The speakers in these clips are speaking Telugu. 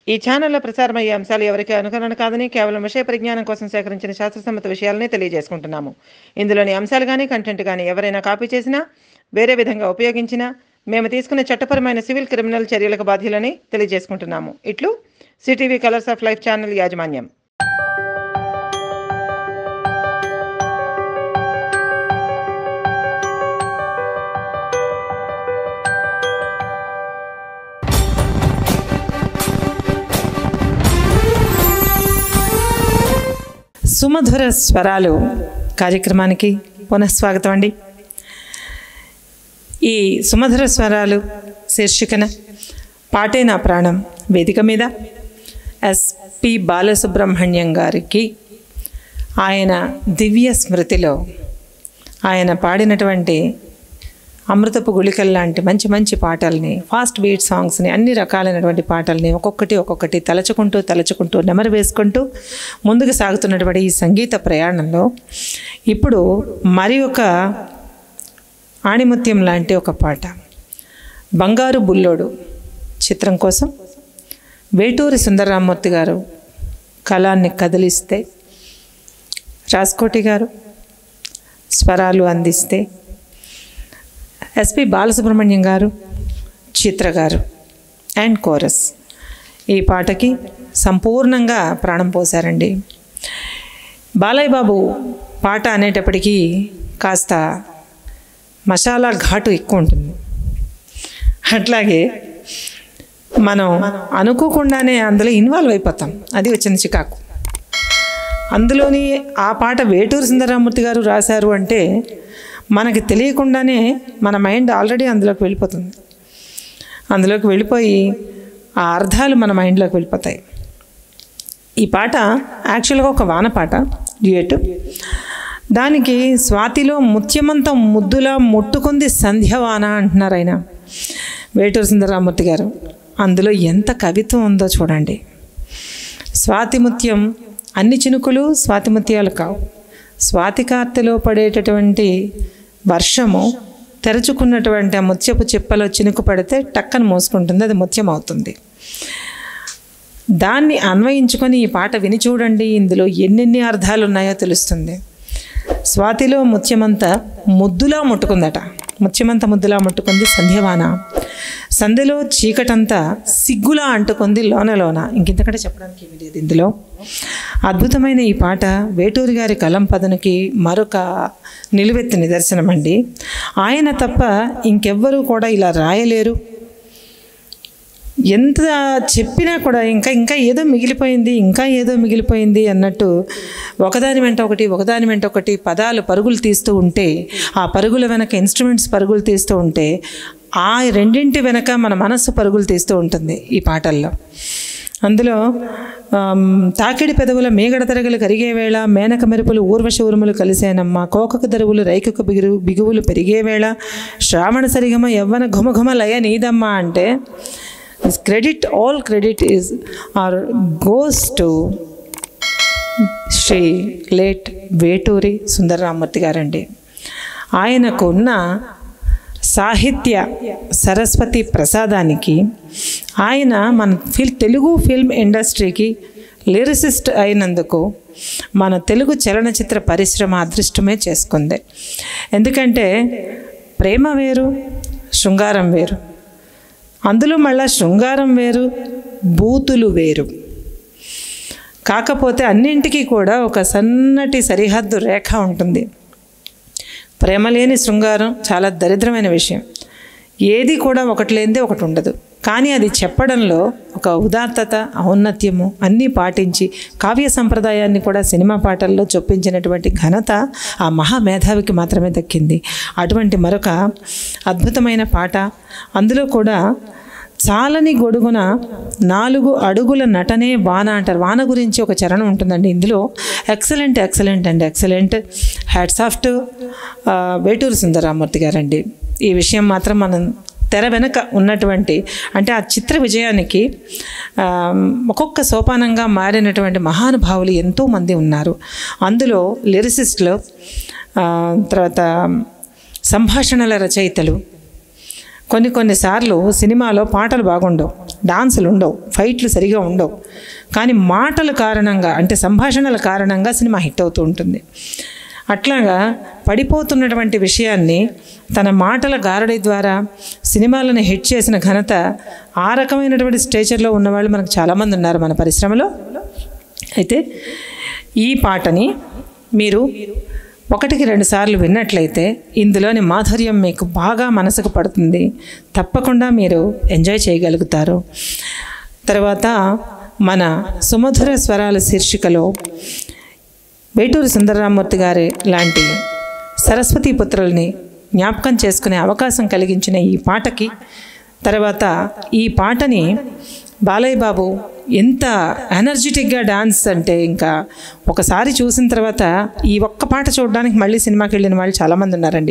ఈ ఛానల్లో ప్రసారమయ్యే అంశాలు ఎవరికి అనుకరణ కాదని కేవలం విషయ పరిజ్ఞానం కోసం సేకరించిన శాస్త్రసమ్మత విషయాలనే తెలియజేసుకుంటున్నాము ఇందులోని అంశాలు కానీ కంటెంట్ కానీ ఎవరైనా కాపీ చేసినా వేరే విధంగా ఉపయోగించినా మేము తీసుకునే చట్టపరమైన సివిల్ క్రిమినల్ చర్యలకు బాధ్యులని తెలియజేసుకుంటున్నాము ఇట్లు CTV colors of life channel యాజమాన్యం సుమధుర స్వరాలు కార్యక్రమానికి పునఃస్వాగతం అండి ఈ సుమధుర స్వరాలు శీర్షికన పాటే నా ప్రాణం వేదిక మీద ఎస్పి బాలసుబ్రహ్మణ్యం గారికి ఆయన దివ్య స్మృతిలో ఆయన పాడినటువంటి అమృతపు గుళికల్ లాంటి మంచి మంచి పాటల్ని ఫాస్ట్ బీట్ సాంగ్స్ని అన్ని రకాలైనటువంటి పాటల్ని ఒక్కొక్కటి ఒక్కొక్కటి తలచుకుంటూ తలచుకుంటూ నెమరు వేసుకుంటూ ముందుకు సాగుతున్నటువంటి ఈ సంగీత ప్రయాణంలో ఇప్పుడు మరి ఒక ఆణిముత్యం లాంటి ఒక పాట బంగారు బుల్లోడు చిత్రం కోసం వేటూరి సుందరరామూర్తి గారు కళాన్ని కదిలిస్తే రాస్కోటి గారు స్వరాలు అందిస్తే ఎస్పి బాలసుబ్రహ్మణ్యం గారు చిత్ర గారు అండ్ కోరస్ ఈ పాటకి సంపూర్ణంగా ప్రాణం పోశారండి బాలయ్య బాబు పాట అనేటప్పటికీ కాస్త మసాలా ఘాటు ఎక్కువ ఉంటుంది అట్లాగే మనం అనుకోకుండానే అందులో ఇన్వాల్వ్ అయిపోతాం అది వచ్చింది చికాకు అందులోని ఆ పాట వేటూరు సుందరరామూర్తి గారు రాశారు అంటే మనకి తెలియకుండానే మన మైండ్ ఆల్రెడీ అందులోకి వెళ్ళిపోతుంది అందులోకి వెళ్ళిపోయి ఆ అర్థాలు మన మైండ్లోకి వెళ్ళిపోతాయి ఈ పాట యాక్చువల్గా ఒక వాన పాట డ్యూయట్ దానికి స్వాతిలో ముత్యమంతం ముద్దులా ముట్టుకుంది సంధ్యవాన అంటున్నారు ఆయన వేటూరు సుందరరామూర్తి గారు అందులో ఎంత కవిత్వం ఉందో చూడండి స్వాతిముత్యం అన్ని చినుకులు స్వాతిముత్యాలు కావు స్వాతి కార్తెలో పడేటటువంటి వర్షము తెరచుకున్నటువంటి ఆ ముత్యపు చిప్పలో చినుకు పడితే టక్కన మోసుకుంటుంది అది ముత్యం అవుతుంది దాన్ని అన్వయించుకొని ఈ పాట విని చూడండి ఇందులో ఎన్నెన్ని అర్థాలు ఉన్నాయో తెలుస్తుంది స్వాతిలో ముత్యమంతా ముద్దులా ముట్టుకుందట ముత్యమంతా ముద్దులా ముట్టుకుంది సంధ్యవాన సంధ్యలో చీకటంతా సిగ్గులా అంటుకుంది లోన లోన ఇంకింతకంటే చెప్పడానికి ఏమీ లేదు ఇందులో అద్భుతమైన ఈ పాట వేటూరి గారి కలం పదనికి మరొక నిలువెత్తు నిదర్శనం అండి ఆయన తప్ప ఇంకెవ్వరూ కూడా ఇలా రాయలేరు ఎంత చెప్పినా కూడా ఇంకా ఇంకా ఏదో మిగిలిపోయింది ఇంకా ఏదో మిగిలిపోయింది అన్నట్టు ఒకదాని వెంట ఒకటి ఒకదాని వెంట ఒకటి పదాలు పరుగులు తీస్తూ ఉంటే ఆ పరుగుల వెనక ఇన్స్ట్రుమెంట్స్ పరుగులు తీస్తూ ఉంటే ఆ రెండింటి వెనక మన మనస్సు పరుగులు తీస్తూ ఉంటుంది ఈ పాటల్లో అందులో తాకిడి పెదవుల మేగడ తరగలు కరిగే వేళ మేనక మెరుపులు ఊర్వశ ఉరుములు కలిసేనమ్మ కోకకు దరువులు రైకకు బిగురు బిగువులు పెరిగే వేళ శ్రావణ సరిగమ యవ్వన ఘుమఘుమ లయ నీదమ్మా అంటే credit all credit is or goes to Shri late Veturi Sundararamamurthy గారండి ఆయనకున్న సాహిత్య సరస్వతి ప్రసాదానికి ఆయన మన ఫిల్ తెలుగు ఫిల్మ్ ఇండస్ట్రీకి లిరిసిస్ట్ అయినందుకు మన తెలుగు చలనచిత్ర పరిశ్రమ అదృష్టమే చేసుకుంది ఎందుకంటే ప్రేమ వేరు శృంగారం వేరు అందులో మళ్ళా శృంగారం వేరు బూతులు వేరు కాకపోతే అన్నింటికీ కూడా ఒక సన్నటి సరిహద్దు రేఖ ఉంటుంది ప్రేమ లేని శృంగారం చాలా దరిద్రమైన విషయం ఏది కూడా ఒకటి లేనిదే ఒకటి ఉండదు కానీ అది చెప్పడంలో ఒక ఉదాత్తత ఔన్నత్యము అన్నీ పాటించి కావ్య సంప్రదాయాన్ని కూడా సినిమా పాటల్లో చొప్పించినటువంటి ఘనత ఆ మహామేధావికి మాత్రమే దక్కింది అటువంటి మరొక అద్భుతమైన పాట అందులో కూడా చాలని గొడుగున నాలుగు అడుగుల నటనే వాన అంటారు వాన గురించి ఒక చరణం ఉంటుందండి ఇందులో excellent excellent and excellent hats off to Veturi Sundararamamurthy గారండి ఈ విషయం మాత్రం మనం తెర వెనక ఉన్నటువంటి అంటే ఆ చిత్ర విజయానికి ఒక్కొక్క సోపానంగా మారినటువంటి మహానుభావులు ఎంతోమంది ఉన్నారు అందులో లిరిసిస్టులు తర్వాత సంభాషణల రచయితలు కొన్ని కొన్నిసార్లు సినిమాలో పాటలు బాగుండవు డాన్సులు ఉండవు ఫైట్లు సరిగా ఉండవు కానీ మాటల కారణంగా అంటే సంభాషణల కారణంగా సినిమా హిట్ అవుతూ ఉంటుంది అట్లాగా పడిపోతున్నటువంటి విషయాన్ని తన మాటల గారడి ద్వారా సినిమాలను హిట్ చేసిన ఘనత ఆ రకమైనటువంటి స్టేచర్లో ఉన్నవాళ్ళు మనకు చాలామంది ఉన్నారు మన పరిశ్రమలో అయితే ఈ పాటని మీరు ఒకటికి రెండు సార్లు విన్నట్లయితే ఇందులోని మాధుర్యం మీకు బాగా మనసుకు పడుతుంది తప్పకుండా మీరు ఎంజాయ్ చేయగలుగుతారు తర్వాత మన సుమధుర స్వరాల శీర్షికలో వేటూరి సుందరరామూర్తి గారి లాంటి సరస్వతీ పుత్రుల్ని జ్ఞాపకం చేసుకునే అవకాశం కలిగించిన ఈ పాటకి తర్వాత ఈ పాటని బాలయ్య బాబు ఎంత ఎనర్జెటిక్గా డాన్స్ అంటే ఇంకా ఒకసారి చూసిన తర్వాత ఈ ఒక్క పాట చూడడానికి మళ్ళీ సినిమాకి వెళ్ళిన వాళ్ళు చాలామంది ఉన్నారండి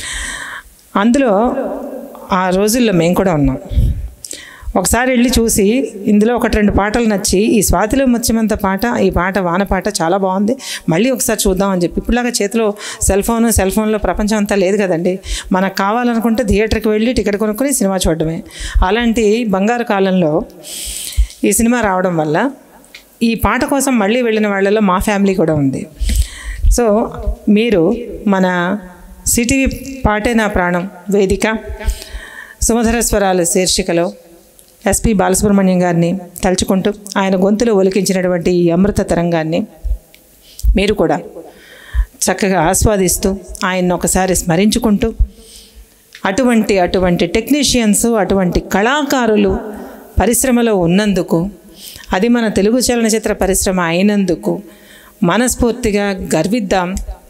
అందులో ఆ రోజుల్లో మేము కూడా ఉన్నాం ఒకసారి వెళ్ళి చూసి ఇందులో ఒకటి రెండు పాటలు నచ్చి ఈ స్వాతిలో ముత్యమంత పాట ఈ పాట వాన పాట చాలా బాగుంది మళ్ళీ ఒకసారి చూద్దాం అని చెప్పి ఇప్పుడులాగా చేతిలో సెల్ ఫోన్ సెల్ ఫోన్లో ప్రపంచం అంతా లేదు కదండి మనకు కావాలనుకుంటే థియేటర్కి వెళ్ళి టికెట్ కొనుక్కొని సినిమా చూడడమే అలాంటి బంగారు కాలంలో ఈ సినిమా రావడం వల్ల ఈ పాట కోసం మళ్ళీ వెళ్ళిన వాళ్ళలో మా ఫ్యామిలీ కూడా ఉంది సో మీరు మన సిటీవీ పాటే నా ప్రాణం వేదిక సుమధుర స్వరాలు శీర్షికలో ఎస్పి బాలసుబ్రహ్మణ్యం గారిని తలుచుకుంటూ ఆయన గొంతులో ఒలికించినటువంటి ఈ అమృత తరంగాన్ని మీరు కూడా చక్కగా ఆస్వాదిస్తూ ఆయన్ని ఒకసారి స్మరించుకుంటూ అటువంటి అటువంటి టెక్నీషియన్స్ అటువంటి కళాకారులు పరిశ్రమలో ఉన్నందుకు అది మన తెలుగు చలనచిత్ర పరిశ్రమ అయినందుకు మనస్ఫూర్తిగా గర్విద్దాం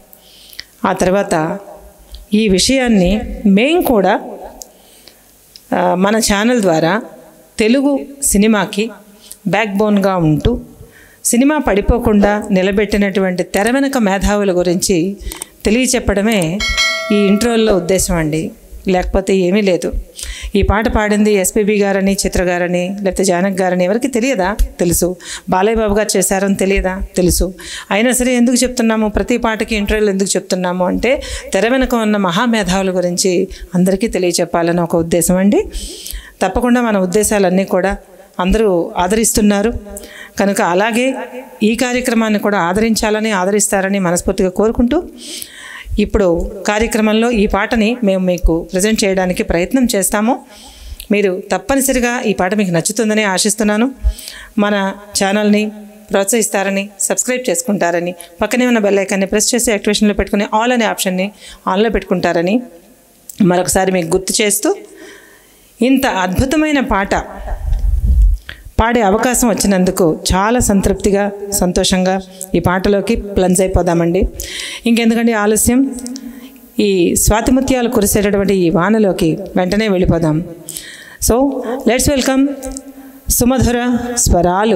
ఆ తర్వాత ఈ విషయాన్ని మేం కూడా ఆ, మన ఛానల్ ద్వారా తెలుగు సినిమాకి బ్యాక్ బోన్గా ఉంటూ సినిమా పడిపోకుండా నిలబెట్టినటువంటి తెర వెనక మేధావుల గురించి తెలియచెప్పడమే ఈ ఇంట్రోల్లో ఉద్దేశం అండి లేకపోతే ఏమీ లేదు ఈ పాట పాడింది ఎస్పీబీ గారని చిత్ర గారని లేకపోతే జానక్ గారని ఎవరికి తెలియదా తెలుసు బాలయ్య బాబు గారు చేశారని తెలియదా తెలుసు అయినా సరే ఎందుకు చెప్తున్నాము ప్రతి పాటకి ఇంటర్వ్యూలు ఎందుకు చెప్తున్నాము అంటే తెర వెనుక ఉన్న మహామేధావుల గురించి అందరికీ తెలియచెప్పాలని ఒక ఉద్దేశం అండి తప్పకుండా మన ఉద్దేశాలన్నీ కూడా అందరూ ఆదరిస్తున్నారు కనుక అలాగే ఈ కార్యక్రమాన్ని కూడా ఆదరించాలని ఆదరిస్తారని మనస్ఫూర్తిగా కోరుకుంటూ ఇప్పుడు కార్యక్రమంలో ఈ పాటని మేము మీకు ప్రజెంట్ చేయడానికి ప్రయత్నం చేస్తాము మీరు తప్పనిసరిగా ఈ పాట మీకు నచ్చుతుందని ఆశిస్తున్నాను మన ఛానల్ని ప్రోత్సహిస్తారని సబ్స్క్రైబ్ చేసుకుంటారని పక్కనే ఉన్న బెల్ ఐకాన్ని ప్రెస్ చేసి యాక్టివేషన్లో పెట్టుకుని ఆల్ అనే ఆప్షన్ని ఆన్లో పెట్టుకుంటారని మరొకసారి మీకు గుర్తు చేస్తూ ఇంత అద్భుతమైన పాట పాడే అవకాశం వచ్చినందుకు చాలా సంతృప్తిగా సంతోషంగా ఈ పాటలోకి ప్లంజ్ అయిపోదామండి ఇంకెందుకంటే ఆలస్యం ఈ స్వాతిముత్యాలు కురిసేటటువంటి ఈ వానలోకి వెంటనే వెళ్ళిపోదాం సో లెట్స్ వెల్కమ్ సుమధుర స్వరాలు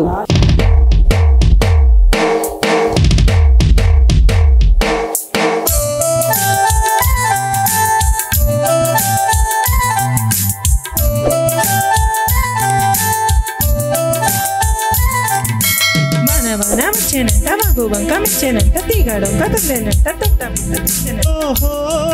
మన మన వచ్చేనంట మాకు బంక మిచ్చేనంట తీగాడు కదలేనంట తట్టమంట ఓహో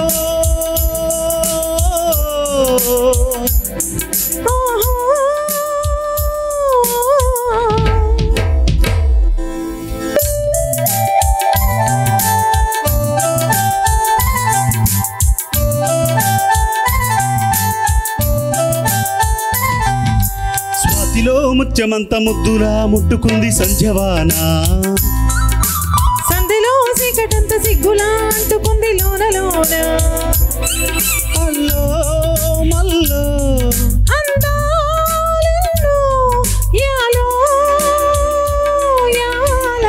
స్వాతిలో ముత్యమంత ముద్దులా ముట్టుకుంది సంధ్యవానా సంధిలో చీకటంత సిగ్గులా అంటుకుంది లోన లోన అల్లో మల్లో అందాలెన్నో యాలో యాల.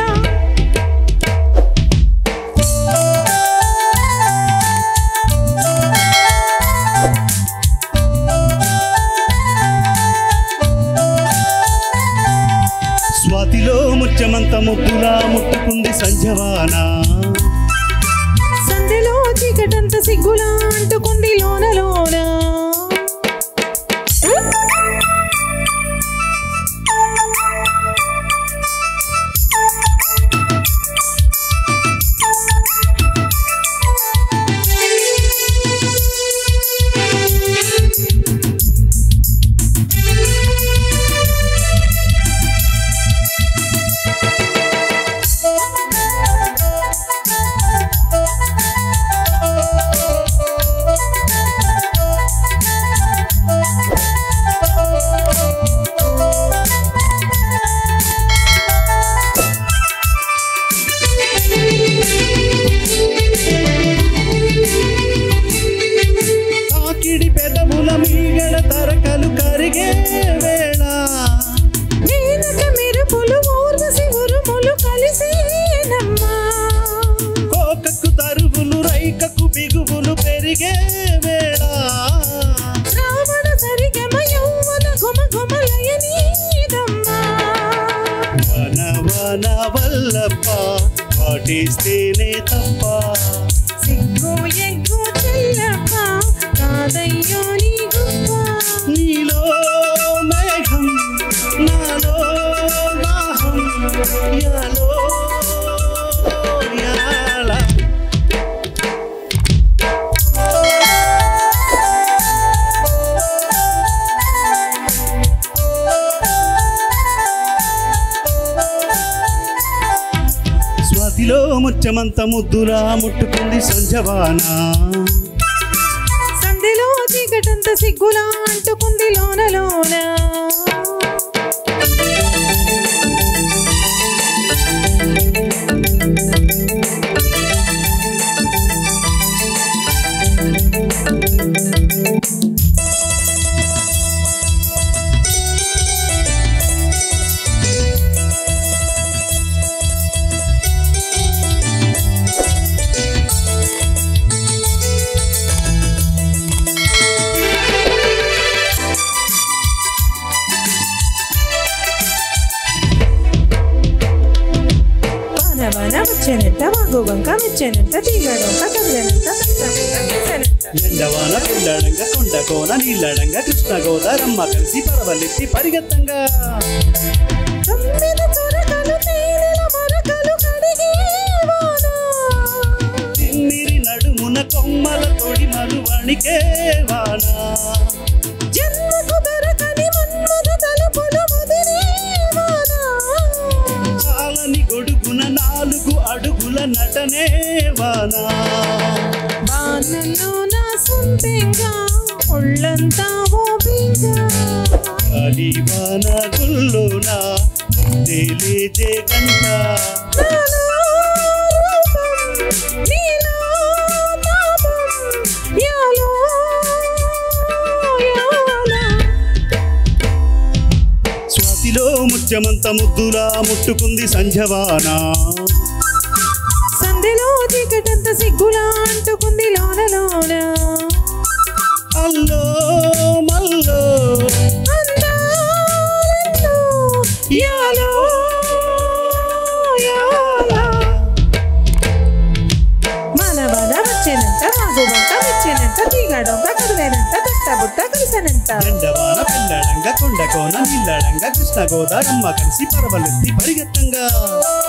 స్వాతిలో ముత్యమంత ముద్దులా ముట్టుకుంది సంధ్యవానా సంధిలో చీకటంత సిగ్గులా అంటుకుంది లోన లోన మల్లప్ప పాటేస్తేనే తప్ప సిగ్గు ఎగ్గు చెల్లప్ప కాదయ్యో నీ గొప్ప నీలో మేఘం నాలో దాహం యాలో యాల స్వాతిలో ముత్యమంత ముద్దులా ముట్టుకుంది సంజవానా సంధిలో చీకటంత సిగ్గులా అంటుకుంది లోన లోన వానవాన వచ్చేనంట వాగు వంక మెచ్చేనంట తీగడొంక కదిలేనంట కదిలేనంట ఎండవాన పిండడంగా కొండ కోన నీళ్ళడంగా కృష్ణ గోదారమ్మ కలిసి పరవలెత్తి పరిగెత్తంగా తమ్మిద చొరకలు తేనెల మరకలు కడిగే వాన తిమ్మిరి నడుమున కొమ్మల తొడి మరువణికే వాన జన్మకు దొరకని మన్మథ తలుపులు ముదిరే వాన చాలని గొడుగున నాలుగు అడుగుల నటనే వాన వానల్లో నా సొంతంగా ఒళ్ళంతా ఓ బింగా గాలి వాన గుల్లోన తేలేజే గంట నాలో రూపం, నీలో తాపం, యాలో, యాలా. స్వాతిలో ముత్యమంత ముద్దులా ముట్టుకుంది సంజవానా సంధిలో చీకటంత సిగ్గులా అంటుకుంది లోన లోన అల్లో మల్లో అందాలెన్నో యాలో, యాలా. మనవన వచ్చేనంట మాగు వంట వచ్చేనంట తీగడొంక కదిలేనంట తట్ట బుట్ట కలిసనంట ఎండవాన పిండడంగా కొండ కోన నీళ్ళడంగా కృష్ణ గోదారమ్మ కలిసి పరవలెత్తి పరిగెత్తంగా